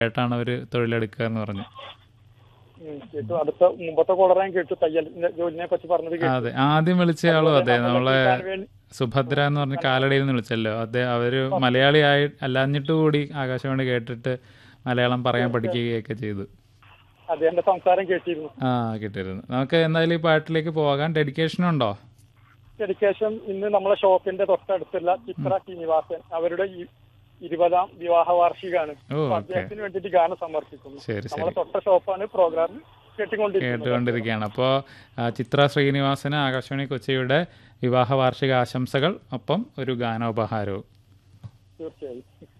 ആയിട്ടാണ് അവർ തൊഴിലെടുക്കുക എന്ന് പറഞ്ഞു ഉം, കേട്ടു അടുത്ത മുമ്പത്തെ കോളറെ ഞാൻ കേട്ടു തയ്യൽ ജോലിനെ കുറിച്ച് പറഞ്ഞത് കേട്ടു അതെ ആദ്യം വിളിച്ചയാളും അതെ നമ്മളെ കേൾക്കാൻ വേണ്ടി- സുഭദ്ര എന്ന് പറഞ്ഞ കാലടിയിൽ നിന്ന് വിളിച്ചല്ലോ അതെ അവര് മലയാളിയായി അല്ലാഞ്ഞിട്ട് കൂടി ആകാശവാണി കേട്ടിട്ട് മലയാളം പറയാൻ പഠിക്കുകയൊക്കെ ചെയ്തു അദ്ദേഹത്തിന്റെ സംസാരം കേട്ടിരുന്നു ആ കിട്ടിയിരുന്നു നമുക്ക് എന്തായാലും ഈ പാട്ടിലേക്ക് പോകാൻ ഡെഡിക്കേഷൻ ഉണ്ടോ ഡെഡിക്കേഷൻ ഇന്ന് നമ്മളെ ഷോപ്പിന്റെ തൊട്ടടുത്തുള്ള ചിത്ര ശ്രീനിവാസൻ അവരുടെ ഈ ഇരുപതാം വിവാഹ വാർഷികമാണ് ഓ അപ്പൊ ഓക്കെ അദ്ദേഹത്തിന് വേണ്ടിയിട്ട് ഗാനം സമർപ്പിക്കുന്നു ശരി നമ്മളെ ശരി തൊട്ട ഷോപ്പാണ് പ്രോഗ്രാം കേട്ടുകൊണ്ടിരിക്കുന്നത് കേട്ടുകൊണ്ടിരിക്കുകയാണ് അപ്പോൾ ചിത്ര ശ്രീനിവാസന് ആകാശവാണി കൊച്ചിയുടെ വിവാഹ വാർഷിക ആശംസകൾ ഒപ്പം ഒരു ഗാനോപഹാരവും തീർച്ചയായും